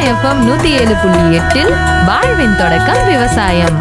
FM நூத்தி ஏழு புள்ளி எட்டில் வாழ்வின் தொடக்கம் விவசாயம்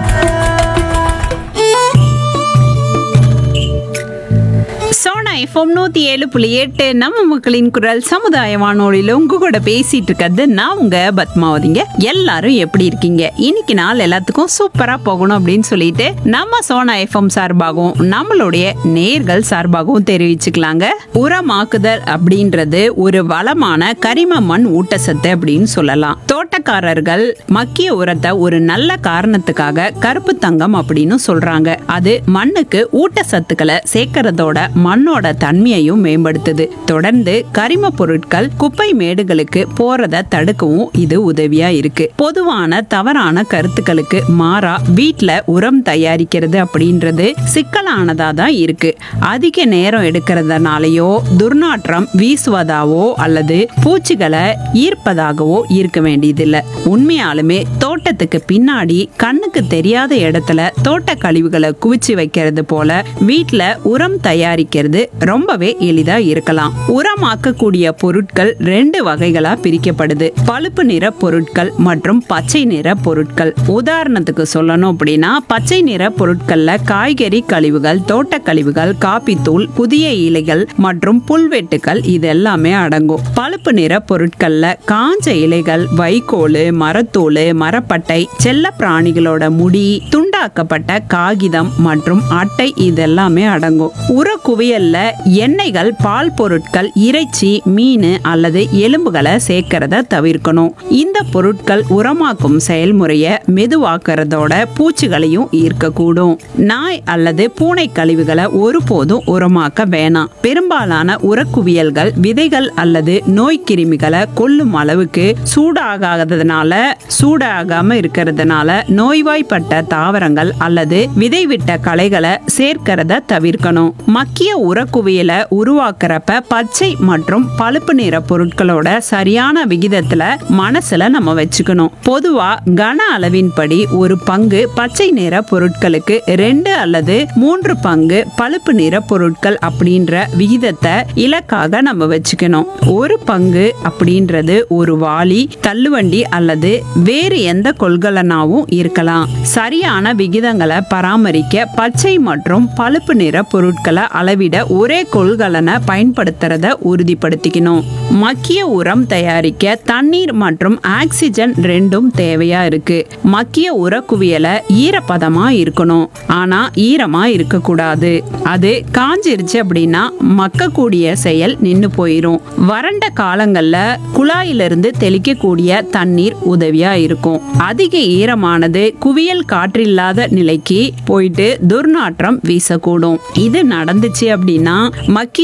சோனா எஃப்எம் நூத்தி ஏழு புள்ளி எட்டு நம்ம மக்களின் குரல் சமுதாய வானொலியில உங்க கூட பேசிட்டு இருக்கிறது நான் உங்க பத்மாவதிங்க எல்லாரும் எப்படி இருக்கீங்க இன்னைக்கு நாள் எல்லாத்துக்கும் சூப்பரா போகணும் அப்படின்னு சொல்லிட்டு நம்ம சோனா எஃப்எம் சார்பாகவும் நம்மளுடைய நேர்கள் சார்பாகவும் தெரிவிச்சுக்கலாங்க உரமாக்குதல் அப்படின்றது ஒரு வளமான கரிம மண் ஊட்டச்சத்து அப்படின்னு சொல்லலாம் தோட்டக்காரர்கள் மக்கிய உரத்தை ஒரு நல்ல காரணத்துக்காக கருப்பு தங்கம் அப்படின்னு சொல்றாங்க அது மண்ணுக்கு ஊட்டச்சத்துக்களை சேர்க்கறதோட மண்ணோட தன்மையையும் மேம்படுத்துது தொடர்ந்து கரிம பொருட்கள் குப்பை மேடுகளுக்கு போறத தடுக்கவும் இது உதவியா இருக்கு பொதுவான தவறான கருத்துக்களுக்கு மாறா வீட்ல உரம் தயாரிக்கிறது அப்படின்றது சிக்கலானதா தான் இருக்கு அதிக நேரம் எடுக்கிறதுனாலயோ துர்நாற்றம் வீசுவதாவோ அல்லது பூச்சிகளை ஈர்ப்பதாகவோ இருக்க வேண்டியதில்லை உண்மையாலுமே தோட்டத்துக்கு பின்னாடி கண்ணுக்கு தெரியாத இடத்துல தோட்ட கழிவுகளை குவிச்சு வைக்கிறது போல வீட்ல உரம் தயாரிக்கிறது ரொம்பவே எளிதா இருக்கலாம் உரமாக்கக்கூடிய பொருட்கள் ரெண்டு வகைகளா பிரிக்கப்படுது பழுப்பு நிற பொருட்கள் மற்றும் பச்சை நிற பொருட்கள் உதாரணத்துக்கு சொல்லணும் அப்படின்னா பச்சை நிற பொருட்கள்ல காய்கறி கழிவுகள் தோட்ட கழிவுகள் காப்பித்தூள் புதிய இலைகள் மற்றும் புல்வெட்டுகள் இது எல்லாமே அடங்கும் பழுப்பு நிற பொருட்கள்ல காஞ்ச இலைகள் வைக்கோல் மரத்தூள் மரப்பட்டை செல்ல பிராணிகளோட முடி துண்டாக்கப்பட்ட காகிதம் மற்றும் அட்டை இதெல்லாமே அடங்கும் உர குவியல்ல எண்ணெய்கள் பால் பொருட்கள் இறைச்சி மீன் அல்லது எலும்புகளை சேர்க்கறத தவிர்க்கணும் இந்த பொருட்கள் உரமாக்கும் செயல்முறையை மெதுவாக்குறதோட பூச்சிகளையும் ஈர்க்கக்கூடும் நாய் அல்லது பூனை கழிவுகளை ஒருபோதும் உரமாக்க வேணாம் பெரும்பாலான உரக்குவியல்கள் விதைகள் அல்லது நோய் கிருமிகளை கொல்லும் அளவுக்கு சூடாகாததுனால சூடாகாம இருக்கிறதுனால நோய்வாய்ப்பட்ட தாவரங்கள் அல்லது விதைவிட்ட களைகளை சேர்க்கிறத தவிர்க்கணும் மக்கிய உரக்குவியலை உருவாக்குறப்ப பச்சை மற்றும் பழுப்பு நிற பொருட்களோட சரியான விகிதத்துல மனசுல நம்ம வச்சுக்கணும் பொதுவா கன அளவின்படி ஒரு பங்கு பச்சை நிற பொருட்களுக்கு ரெண்டு அல்லது மூன்று பங்கு பழுப்பு நிற பொருட்கள் அப்படின்ற விகிதத்தை இலக்காக நம்ம வச்சுக்கணும் ஒரு பங்கு அப்படின்றது ஒரு வாளி தள்ளுவண்டி அல்லது வேறு எந்த கொள்கலனாவும் இருக்கலாம் சரியான விகிதங்களை பராமரிக்க பச்சை மற்றும் பழுப்பு நிற பொருட்களை அளவிட ஒரே கொள்கலனை பயன்படுத்துறத உறுதிப்படுத்திக்கணும் மக்கிய உரம் தயாரிக்க தண்ணீர் மற்றும் ஆக்சிஜன் ரெண்டும் தேவையா இருக்கு மக்கிய உரக்குவியலை ஈரப்பதமா இருக்கணும் ஆனா ஈரமா இருக்கக்கூடாது அது காஞ்சிருச்சு அப்படின்னா மக்கக்கூடிய செயல் நின்னு போயிரும் வறண்ட காலங்கள்ல குழாயிலிருந்து தெளிக்கக்கூடிய தண்ணீர் உதவியா இருக்கும் அதிக ஈரமானது குவியல் காற்றில்லாத நிலைக்கு போயிட்டு துர்நாற்றம் வீசக்கூடும் இது நடந்துச்சு அப்படின்னா மக்கி